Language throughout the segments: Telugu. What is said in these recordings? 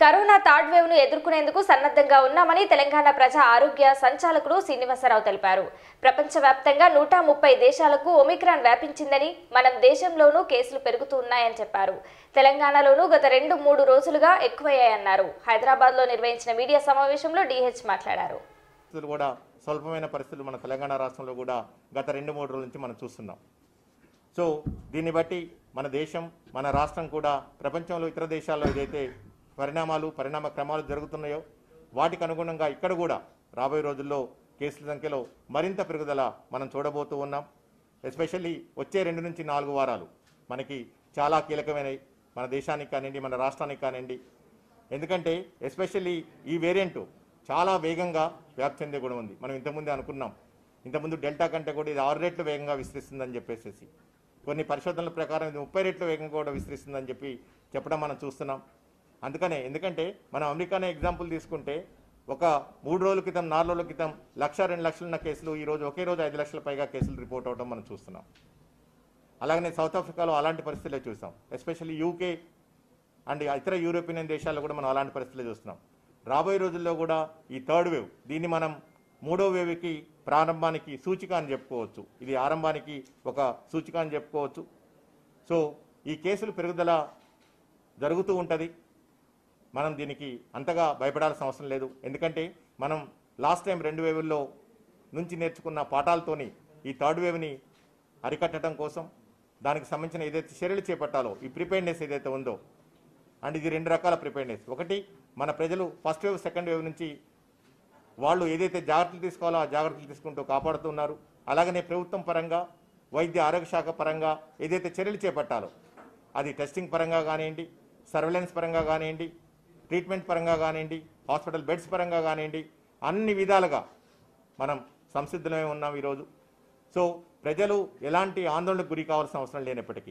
కరోనా థర్డ్ వేవ్ ను ఎదుర్కొనేందుకు సన్నద్ధంగా ఉన్నామని తెలంగాణ ప్రజా ఆరోగ్య సంచాలకుడు శ్రీనివాసరావు తెలిపారు ప్రపంచవ్యాప్తంగా నూట ముప్పై దేశాలకు ఒమిక్రాన్ వ్యాపించిందని మనం దేశంలోనూ కేసులు పెరుగుతూ ఉన్నాయని చెప్పారు తెలంగాణలోనూ గత రెండు మూడు రోజులుగా ఎక్కువయ్యాయన్నారు హైదరాబాద్ లో నిర్వహించిన మీడియా సమావేశంలో డిహెచ్ మాట్లాడారు పరిస్థితులు కూడా స్వల్పమైన పరిస్థితులు మన తెలంగాణ రాష్ట్రంలో కూడా గత రెండు మూడు రోజుల నుంచి మనం చూస్తున్నాం సో దీన్ని బట్టి మన దేశం మన రాష్ట్రం కూడా ప్రపంచంలో ఇతర దేశాల్లో ఏదైతే పరిణామాలు పరిణామ క్రమాలు జరుగుతున్నాయో వాటికి అనుగుణంగా ఇక్కడ కూడా రాబోయే రోజుల్లో కేసుల సంఖ్యలో మరింత పెరుగుదల మనం చూడబోతూ ఉన్నాం ఎస్పెషల్లీ వచ్చే రెండు నుంచి నాలుగు వారాలు మనకి చాలా కీలకమైనవి మన దేశానికి కానివ్వండి మన రాష్ట్రానికి కానివ్వండి ఎందుకంటే ఎస్పెషల్లీ ఈ వేరియంట్ చాలా వేగంగా వ్యాప్తి చెందే కూడా ఉంది మనం ఇంతకుముందే అనుకున్నాం ఇంతకుముందు డెల్టా కంటే కూడా ఇది ఆరు రెట్లు వేగంగా విస్తరిస్తుందని చెప్పేసి కొన్ని పరిశోధనల ప్రకారం ఇది ముప్పై రెట్లు వేగంగా కూడా విస్తరిస్తుందని చెప్పి చెప్పడం మనం చూస్తున్నాం అందుకనే ఎందుకంటే మనం అమెరికానే ఎగ్జాంపుల్ తీసుకుంటే ఒక మూడు రోజుల క్రితం నాలుగు రోజుల క్రితం లక్ష రెండు లక్షలున్న కేసులు ఈ రోజు ఒకే రోజు ఐదు లక్షల పైగా కేసులు రిపోర్ట్ అవడం మనం చూస్తున్నాం అలాగనే సౌత్ ఆఫ్రికాలో అలాంటి పరిస్థితులే చూసాం ఎస్పెషల్లీ యూకే అండ్ ఇతర యూరోపియన్ దేశాల్లో కూడా మనం అలాంటి పరిస్థితులు చూస్తున్నాం రాబోయే రోజుల్లో కూడా ఈ థర్డ్ వేవ్ దీన్ని మనం మూడో వేవ్కి ప్రారంభానికి సూచిక అని చెప్పుకోవచ్చు ఇది ఆరంభానికి ఒక సూచిక అని చెప్పుకోవచ్చు సో ఈ కేసులు పెరుగుదల జరుగుతూ ఉంటుంది మనం దీనికి అంతగా భయపడాల్సిన అవసరం లేదు ఎందుకంటే మనం లాస్ట్ టైం రెండు వేవుల్లో నుంచి నేర్చుకున్న పాఠాలతోని ఈ థర్డ్ వేవ్ని అరికట్టడం కోసం దానికి సంబంధించిన ఏదైతే చర్యలు చేపట్టాలో ఈ ప్రిపేర్నెస్ ఏదైతే ఉందో అండ్ ఇది రెండు రకాల ప్రిపేర్నెస్ ఒకటి మన ప్రజలు ఫస్ట్ వేవ్ సెకండ్ వేవ్ నుంచి వాళ్ళు ఏదైతే జాగ్రత్తలు తీసుకోవాలో ఆ జాగ్రత్తలు తీసుకుంటూ కాపాడుతున్నారు అలాగనే ప్రభుత్వం పరంగా వైద్య ఆరోగ్య శాఖ పరంగా ఏదైతే చర్యలు చేపట్టాలో అది టెస్టింగ్ పరంగా కానివ్వండి సర్వేలెన్స్ పరంగా కానివ్వండి ట్రీట్మెంట్ పరంగా కానివ్వండి హాస్పిటల్ బెడ్స్ పరంగా కానివ్వండి అన్ని విధాలుగా మనం సంసిద్ధమై ఉన్నాం ఈరోజు సో ప్రజలు ఎలాంటి ఆందోళనకు గురి కావాల్సిన అవసరం లేనప్పటికీ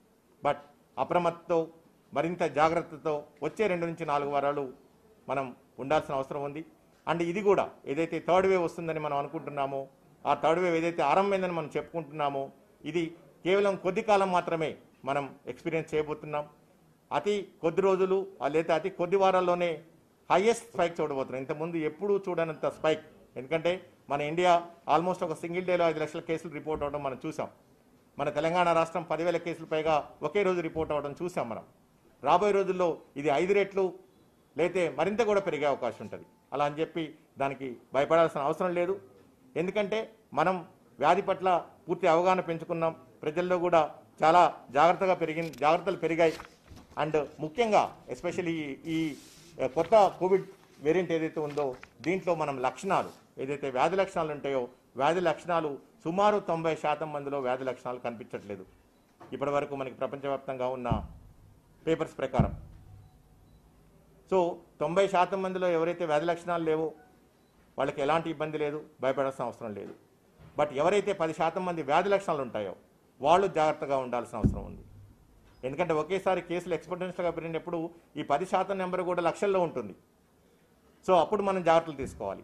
బట్ అప్రమత్తతో మరింత జాగ్రత్తతో వచ్చే రెండు నుంచి నాలుగు వారాలు మనం ఉండాల్సిన అవసరం ఉంది అండ్ ఇది కూడా ఏదైతే థర్డ్ వేవ్ వస్తుందని మనం అనుకుంటున్నామో ఆ థర్డ్ వేవ్ ఏదైతే ఆరంభమైందని మనం చెప్పుకుంటున్నామో ఇది కేవలం కొద్ది కాలం మాత్రమే మనం ఎక్స్పీరియన్స్ చేయబోతున్నాం అతి కొద్ది రోజులు ఆ లేదా అతి కొద్ది వారాల్లోనే హైయెస్ట్ స్పైక్ చూడబోతున్నాం ఇంతకుముందు ఎప్పుడూ చూడనంత స్పైక్ ఎందుకంటే మన ఇండియా ఆల్మోస్ట్ ఒక సింగిల్ డేలో ఐదు లక్షల కేసులు రిపోర్ట్ అవడం మనం చూసాం మన తెలంగాణ రాష్ట్రం పదివేల కేసులు పైగా ఒకే రోజు రిపోర్ట్ అవ్వడం చూసాం మనం రాబోయే రోజుల్లో ఇది ఐదు రెట్లు లేతే మరింత కూడా పెరిగే అవకాశం ఉంటుంది అలా అని చెప్పి దానికి భయపడాల్సిన అవసరం లేదు ఎందుకంటే మనం వ్యాధి పట్ల పూర్తి అవగాహన పెంచుకున్నాం ప్రజల్లో కూడా చాలా జాగ్రత్తగా పెరిగింది జాగ్రత్తలు పెరిగాయి అండ్ ముఖ్యంగా ఎస్పెషల్లీ ఈ కొత్త కోవిడ్ వేరియంట్ ఏదైతే ఉందో దీంట్లో మనం లక్షణాలు ఏదైతే వ్యాధి లక్షణాలు ఉంటాయో వ్యాధి లక్షణాలు సుమారు తొంభై శాతం మందిలో వ్యాధి లక్షణాలు కనిపించట్లేదు ఇప్పటి వరకు మనకి ప్రపంచవ్యాప్తంగా ఉన్న పేపర్స్ ప్రకారం సో తొంభై శాతం మందిలో ఎవరైతే వ్యాధి లక్షణాలు లేవో వాళ్ళకి ఎలాంటి ఇబ్బంది లేదు భయపడాల్సిన అవసరం లేదు బట్ ఎవరైతే పది శాతం మంది వ్యాధి లక్షణాలు ఉంటాయో వాళ్ళు జాగ్రత్తగా ఉండాల్సిన అవసరం ఉంది ఎందుకంటే ఒకేసారి కేసులు ఎక్స్పోర్టెన్స్గా పెరిగినప్పుడు ఈ పది శాతం నెంబర్ కూడా లక్షల్లో ఉంటుంది సో అప్పుడు మనం జాగ్రత్తలు తీసుకోవాలి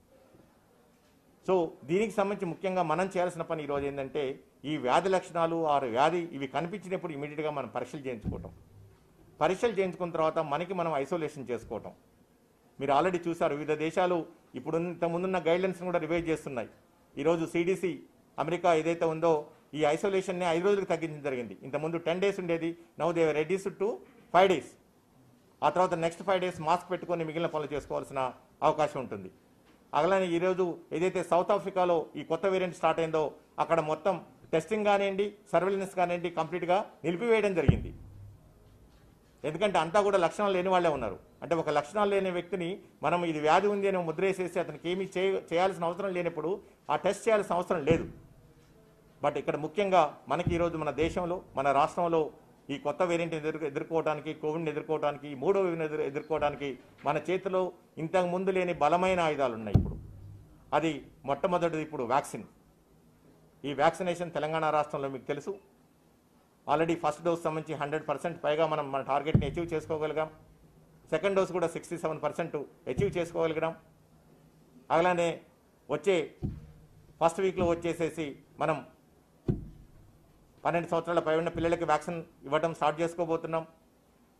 సో దీనికి సంబంధించి ముఖ్యంగా మనం చేయాల్సిన పని ఈరోజు ఏంటంటే ఈ వ్యాధి లక్షణాలు ఆ వ్యాధి ఇవి కనిపించినప్పుడు ఇమీడియట్గా మనం పరీక్షలు చేయించుకోవటం పరీక్షలు చేయించుకున్న తర్వాత మనకి మనం ఐసోలేషన్ చేసుకోవటం మీరు ఆల్రెడీ చూసారు వివిధ దేశాలు ఇప్పుడు ఇంత ముందున్న గైడ్లైన్స్ కూడా రివైజ్ చేస్తున్నాయి ఈరోజు సిడిసి అమెరికా ఏదైతే ఉందో ఈ ఐసోలేషన్ని ఐదు రోజులకు తగ్గించడం జరిగింది ఇంతకుముందు టెన్ డేస్ ఉండేది now they reduce to five days ఆ తర్వాత నెక్స్ట్ ఫైవ్ డేస్ మాస్క్ పెట్టుకొని మిగిలిన పనులు చేసుకోవాల్సిన అవకాశం ఉంటుంది అలానే ఈరోజు ఏదైతే సౌత్ ఆఫ్రికాలో ఈ కొత్త వేరియంట్ స్టార్ట్ అయిందో అక్కడ మొత్తం టెస్టింగ్ కానివ్వండి సర్వేలెన్స్ కానివ్వండి కంప్లీట్గా నిలిపివేయడం జరిగింది ఎందుకంటే అంతా కూడా లక్షణాలు లేని వాళ్ళే ఉన్నారు అంటే ఒక లక్షణాలు లేని వ్యక్తిని మనం ఇది వ్యాధి ఉంది అని ముద్ర వేసేసి అతనికి ఏమీ చేయ చేయాల్సిన అవసరం లేనప్పుడు ఆ టెస్ట్ చేయాల్సిన అవసరం లేదు బట్ ఇక్కడ ముఖ్యంగా మనకి ఈరోజు మన దేశంలో మన రాష్ట్రంలో ఈ కొత్త వేరియంట్ ఎదురు ఎదుర్కోవడానికి కోవిడ్ని ఎదుర్కోవడానికి ఈ మూడో వేవ్ని ఎదురు ఎదుర్కోవడానికి మన చేతిలో ఇంతకు ముందు లేని బలమైన ఆయుధాలు ఉన్నాయి ఇప్పుడు అది మొట్టమొదటిది ఇప్పుడు వ్యాక్సిన్ ఈ వ్యాక్సినేషన్ తెలంగాణ రాష్ట్రంలో మీకు తెలుసు ఆల్రెడీ ఫస్ట్ డోస్ సంబంధించి హండ్రెడ్ పర్సెంట్ పైగా మనం మన టార్గెట్ని అచీవ్ చేసుకోగలిగాం సెకండ్ డోస్ కూడా సిక్స్టీ సెవెన్ పర్సెంట్ అచీవ్ చేసుకోగలిగాం అలానే వచ్చే ఫస్ట్ వీక్లో వచ్చేసేసి మనం పన్నెండు సంవత్సరాల పై ఉన్న పిల్లలకి వ్యాక్సిన్ ఇవ్వడం స్టార్ట్ చేసుకోబోతున్నాం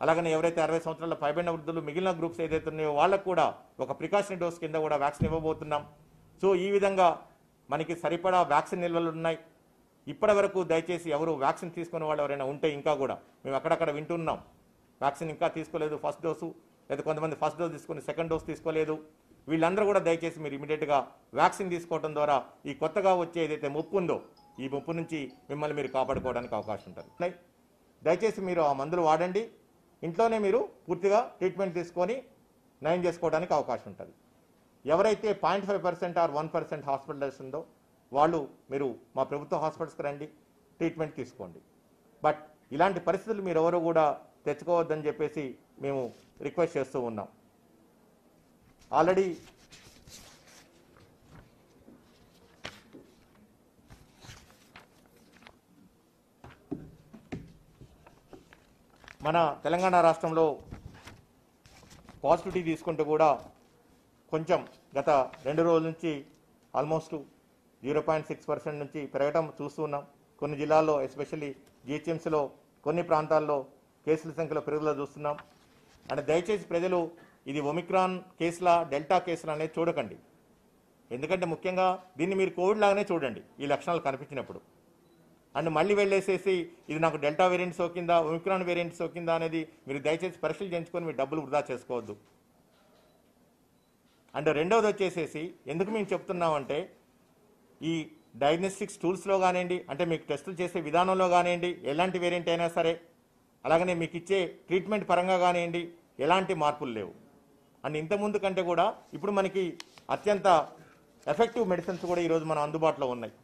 అలాగనే ఎవరైతే అరవై సంవత్సరాల పైబడిన వృద్ధులు మిగిలిన గ్రూప్స్ ఏదైతే ఉన్నాయో వాళ్ళకు కూడా ఒక ప్రికాషన్ డోస్ కింద కూడా వ్యాక్సిన్ ఇవ్వబోతున్నాం సో ఈ విధంగా మనకి సరిపడా వ్యాక్సిన్ నిల్వలు ఉన్నాయి ఇప్పటి వరకు దయచేసి ఎవరు వ్యాక్సిన్ తీసుకునే వాళ్ళు ఎవరైనా ఉంటే ఇంకా కూడా మేము అక్కడక్కడ వింటున్నాం వ్యాక్సిన్ ఇంకా తీసుకోలేదు ఫస్ట్ డోసు లేదా కొంతమంది ఫస్ట్ డోస్ తీసుకుని సెకండ్ డోస్ తీసుకోలేదు వీళ్ళందరూ కూడా దయచేసి మీరు ఇమీడియట్గా వ్యాక్సిన్ తీసుకోవడం ద్వారా ఈ కొత్తగా వచ్చే ఏదైతే ముప్పు ఉందో ఈ ముప్పు నుంచి మిమ్మల్ని మీరు కాపాడుకోవడానికి అవకాశం ఉంటుంది దయచేసి మీరు ఆ మందులు వాడండి ఇంట్లోనే మీరు పూర్తిగా ట్రీట్మెంట్ తీసుకొని నయం చేసుకోవడానికి అవకాశం ఉంటుంది ఎవరైతే point five percent or one percent hospitals ఉందో వాళ్ళు మీరు మా ప్రభుత్వ హాస్పిటల్స్కి రండి ట్రీట్మెంట్ తీసుకోండి బట్ ఇలాంటి పరిస్థితులు మీరు ఎవరు కూడా తెచ్చుకోవద్దని చెప్పేసి మేము రిక్వెస్ట్ చేస్తూ ఉన్నాం ఆల్రెడీ మన తెలంగాణ రాష్ట్రంలో పాజిటివిటీ తీసుకుంటూ కూడా కొంచెం గత రెండు రోజుల నుంచి almost zero point six percent నుంచి పెరగటం చూస్తున్నాం కొన్ని జిల్లాల్లో ఎస్పెషల్లీ జిహెచ్ఎంసీలో కొన్ని ప్రాంతాల్లో కేసుల సంఖ్యలో పెరుగుదల చూస్తున్నాం అంటే దయచేసి ప్రజలు ఇది ఒమిక్రాన్ కేసులా డెల్టా కేసులా అనేది చూడకండి ఎందుకంటే ముఖ్యంగా దీన్ని మీరు కోవిడ్ లాగానే చూడండి ఈ లక్షణాలు కనిపించినప్పుడు అండ్ మళ్ళీ వెళ్ళేసేసి ఇది నాకు డెల్టా వేరియంట్ సోకిందా ఒమిక్రాన్ వేరియంట్ సోకిందా అనేది మీరు దయచేసి పరీక్షలు చేయించుకొని మీ డబ్బులు వృధా చేసుకోవద్దు అండ్ రెండవది వచ్చేసేసి ఎందుకు మేము చెప్తున్నామంటే ఈ డయాగ్నోస్టిక్స్ టూల్స్లో కానివ్వండి అంటే మీకు టెస్టులు చేసే విధానంలో కానివ్వండి ఎలాంటి వేరియంట్ అయినా సరే అలాగనే మీకు ఇచ్చే ట్రీట్మెంట్ పరంగా కానివ్వండి ఎలాంటి మార్పులు లేవు అండ్ ఇంతకుముందు కంటే కూడా ఇప్పుడు మనకి అత్యంత ఎఫెక్టివ్ మెడిసిన్స్ కూడా ఈరోజు మన అందుబాటులో ఉన్నాయి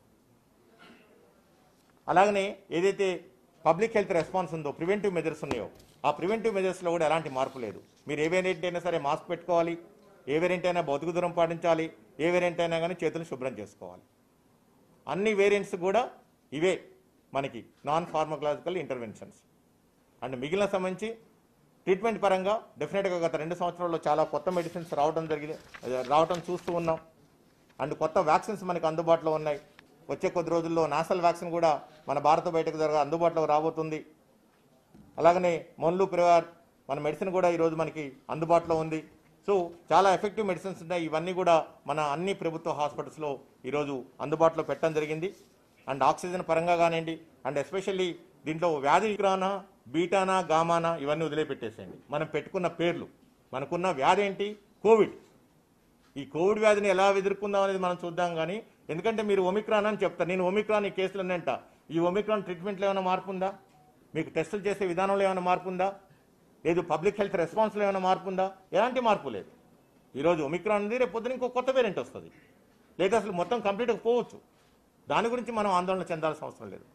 అలాగనే ఏదైతే పబ్లిక్ హెల్త్ రెస్పాన్స్ ఉందో ప్రివెంటివ్ మెజర్స్ ఉన్నాయో ఆ ప్రివెంటివ్ మెజర్స్లో కూడా ఎలాంటి మార్పు లేదు మీరు ఏ వేరియంట్ అయినా సరే మాస్క్ పెట్టుకోవాలి ఏ వేరియంట్ అయినా భౌతిక దూరం పాటించాలి ఏ వేరియంట్ అయినా కానీ చేతులు శుభ్రం చేసుకోవాలి అన్ని వేరియంట్స్ కూడా ఇవే మనకి నాన్ ఫార్మకలాజికల్ ఇంటర్వెన్షన్స్ అండ్ మిగిలిన సంబంధించి ట్రీట్మెంట్ పరంగా డెఫినెట్గా గత రెండు సంవత్సరాల్లో చాలా కొత్త మెడిసిన్స్ రావడం జరిగింది రావడం చూస్తూ ఉన్నాం అండ్ కొత్త వ్యాక్సిన్స్ మనకి అందుబాటులో ఉన్నాయి వచ్చే కొద్ది రోజుల్లో నాసల్ వ్యాక్సిన్ కూడా మన భారత బయటకు జరగ అందుబాటులో రాబోతుంది అలాగనే మొన్లు ప్రివార్ మన మెడిసిన్ కూడా ఈరోజు మనకి అందుబాటులో ఉంది సో చాలా ఎఫెక్టివ్ మెడిసిన్స్ ఉన్నాయి ఇవన్నీ కూడా మన అన్ని ప్రభుత్వ హాస్పిటల్స్లో ఈరోజు అందుబాటులో పెట్టడం జరిగింది అండ్ ఆక్సిజన్ పరంగా కానివ్వండి అండ్ ఎస్పెషల్లీ దీంట్లో వ్యాధి విక్రానా బీటానా గామానా ఇవన్నీ వదిలిపెట్టేసేయండి మనం పెట్టుకున్న పేర్లు మనకున్న వ్యాధి ఏంటి కోవిడ్ ఈ కోవిడ్ వ్యాధిని ఎలా ఎదుర్కొందాం అనేది మనం చూద్దాం కానీ ఎందుకంటే మీరు ఒమిక్రాన్ అని చెప్తారు నేను ఒమిక్రాన్ ఈ కేసులు ఉన్నాయంట ఈ ఒమిక్రాన్ ట్రీట్మెంట్లో ఏమైనా మార్పు ఉందా మీకు టెస్టులు చేసే విధానంలో ఏమైనా మార్పు ఉందా లేదు పబ్లిక్ హెల్త్ రెస్పాన్స్లో ఏమైనా మార్పు ఉందా ఎలాంటి మార్పు లేదు ఈరోజు ఒమిక్రాన్ ఉంది రేపు పొద్దున ఇంకో కొత్త వేరియంట్ వస్తుంది లేదా అసలు మొత్తం కంప్లీట్గా పోవచ్చు దాని గురించి మనం ఆందోళన చెందాల్సిన అవసరం లేదు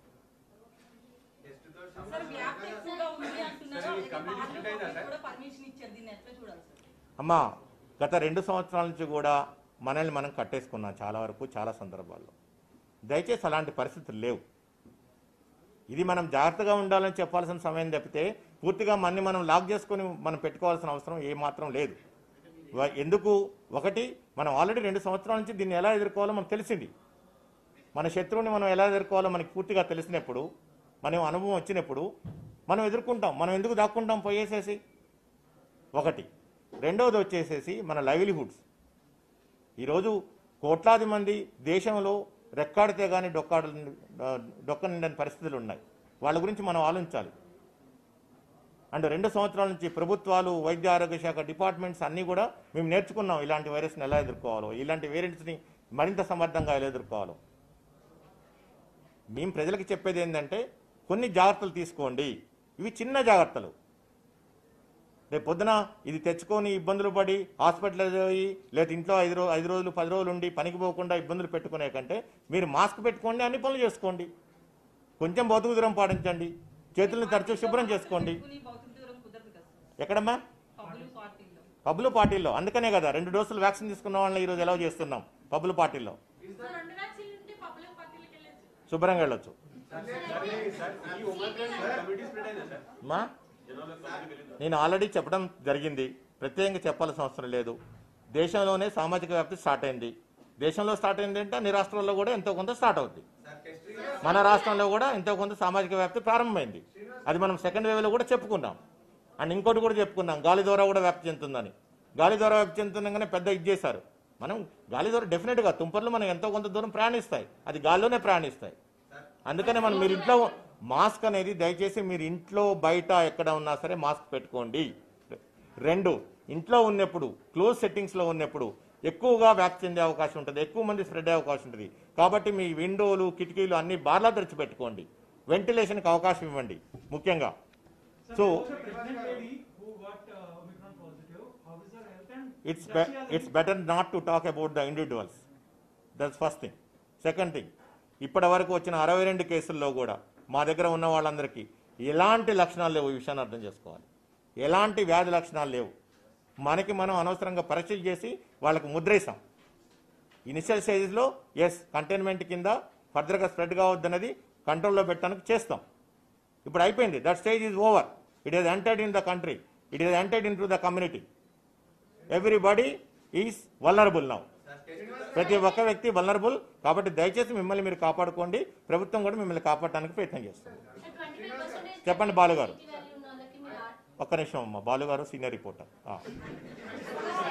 సార్ వ్యాప్తి ఎక్కువగా ఉంది అంటున్నారు అయితే బార్లు కూడా పర్మిషన్ ఇచ్చారు దీన్ని ఎట్లా చూడాలి సార్ అమ్మా గత రెండు సంవత్సరాల నుంచి కూడా మనల్ని మనం కట్టేసుకున్నాం చాలా వరకు చాలా సందర్భాల్లో దయచేసి అలాంటి పరిస్థితులు లేవు ఇది మనం జాగ్రత్తగా ఉండాలని చెప్పాల్సిన సమయం తప్పితే పూర్తిగా మన్ని మనం లాక్ చేసుకొని మనం పెట్టుకోవాల్సిన అవసరం ఏమాత్రం లేదు వ- ఎందుకు ఒకటి మనం ఆల్రెడీ రెండు సంవత్సరాల నుంచి దీన్ని ఎలా ఎదుర్కోవాలో మనకు తెలిసింది మన శత్రువుని మనం ఎలా ఎదుర్కోవాలో మనకి పూర్తిగా తెలిసినప్పుడు మనం అనుభవం వచ్చినప్పుడు మనం ఎదుర్కొంటాం మనం ఎందుకు దాక్కుంటాం పోయేసేసి ఒకటి రెండవది వచ్చేసేసి మన లైవ్లీహుడ్స్ ఈరోజు కోట్లాది మంది దేశంలో రెక్కాడితే కానీ డొక్కాడ డొక్క నిండని పరిస్థితులు ఉన్నాయి వాళ్ళ గురించి మనం ఆలోచించాలి అండ్ రెండు సంవత్సరాల నుంచి ప్రభుత్వాలు వైద్య ఆరోగ్య శాఖ డిపార్ట్మెంట్స్ అన్నీ కూడా మేము నేర్చుకున్నాం ఇలాంటి వైరస్ని ఎలా ఎదుర్కోవాలో ఇలాంటి వేరియంట్స్ని మరింత సమర్థంగా ఎలా ఎదుర్కోవాలో మేము ప్రజలకు చెప్పేది ఏంటంటే కొన్ని జాగ్రత్తలు తీసుకోండి ఇవి చిన్న జాగ్రత్తలు రేపు పొద్దున ఇది తెచ్చుకొని ఇబ్బందులు పడి హాస్పిటల్ పోయి లేదా ఇంట్లో ఐదు రోజు ఐదు రోజులు పది రోజులు ఉండి పనికి పోకుండా ఇబ్బందులు పెట్టుకునే కంటే మీరు మాస్క్ పెట్టుకోండి అన్ని పనులు చేసుకోండి కొంచెం భౌతిక దూరం పాటించండి చేతులను తరచూ శుభ్రం చేసుకోండి పెట్టుకుని భౌతిక దూరం కుదరదు కదా సార్ ఎక్కడమ్మా పబ్బులు పార్టీల్లో పబ్బులు పార్టీల్లో అందుకనే కదా రెండు డోసులు వ్యాక్సిన్ తీసుకున్న వాళ్ళని ఈరోజు ఎలా చేస్తున్నాం పబ్బులు పార్టీల్లో సార్ రెండు వ్యాక్సిన్లు ఉంటే పబ్బులు పార్టీలకు వెళ్ళచ్చు శుభ్రంగా వెళ్ళొచ్చు మా నేను ఆల్రెడీ చెప్పడం జరిగింది ప్రత్యేకంగా చెప్పాల్సిన అవసరం లేదు దేశంలోనే సామాజిక వ్యాప్తి స్టార్ట్ అయింది దేశంలో స్టార్ట్ అయింది అంటే అన్ని రాష్ట్రాల్లో కూడా ఎంతో కొంత స్టార్ట్ అవుద్ది మన రాష్ట్రంలో కూడా ఎంతో కొంత సామాజిక వ్యాప్తి ప్రారంభమైంది అది మనం సెకండ్ వేవ్లో కూడా చెప్పుకున్నాం అండ్ ఇంకోటి కూడా చెప్పుకున్నాం గాలి ద్వారా కూడా వ్యాప్తి చెందుతుందని గాలి ద్వారా వ్యాప్తి చెందుతుండగానే పెద్ద ఇది చేశారు మనం గాలి ద్వారా డెఫినెట్గా తుంపర్లు మనం ఎంతో కొంత దూరం ప్రయాణిస్తాయి అది గాల్లోనే ప్రయాణిస్తాయి అందుకనే మనం మీరు ఇంట్లో మాస్క్ అనేది దయచేసి మీరు ఇంట్లో బయట ఎక్కడ ఉన్నా సరే మాస్క్ పెట్టుకోండి రెండు ఇంట్లో ఉన్నప్పుడు క్లోజ్ సెట్టింగ్స్లో ఉన్నప్పుడు ఎక్కువగా వ్యాప్తి చెందే అవకాశం ఉంటుంది ఎక్కువ మంది స్ప్రెడ్ అయ్యే అవకాశం ఉంటుంది కాబట్టి మీ విండోలు కిటికీలు అన్ని బార్లా తెరిచి పెట్టుకోండి వెంటిలేషన్కి అవకాశం ఇవ్వండి ముఖ్యంగా So, So- there was a pregnant lady who got uh, Omicron positive. How is her health and it's does she has it's better not to talk about the individuals that's first thing second thing ఇప్పటి వరకు వచ్చిన అరవై రెండు కేసుల్లో కూడా మా దగ్గర ఉన్న వాళ్ళందరికీ ఎలాంటి లక్షణాలు లేవు ఈ విషయాన్ని అర్థం చేసుకోవాలి ఎలాంటి వ్యాధి లక్షణాలు లేవు మనకి మనం అనవసరంగా పరీక్ష చేసి వాళ్ళకి ముద్రేసాం ఇనిషియల్ స్టేజ్లో ఎస్ కంటైన్మెంట్ కింద ఫర్దర్గా స్ప్రెడ్ కావద్దన్నది కంట్రోల్లో పెట్టడానికి చేస్తాం ఇప్పుడు అయిపోయింది that stage is over it is entered in the country it is entered into the community everybody is vulnerable now ప్రతి ఒక్క వ్యక్తి వల్నరబుల్ కాబట్టి దయచేసి మిమ్మల్ని మీరు కాపాడుకోండి ప్రభుత్వం కూడా మిమ్మల్ని కాపాడటానికి ప్రయత్నం చేస్తుంది చెప్పండి బాలు గారు ఒక్క నిమిషం అమ్మ బాలు గారు సీనియర్ రిపోర్టర్ ఆ.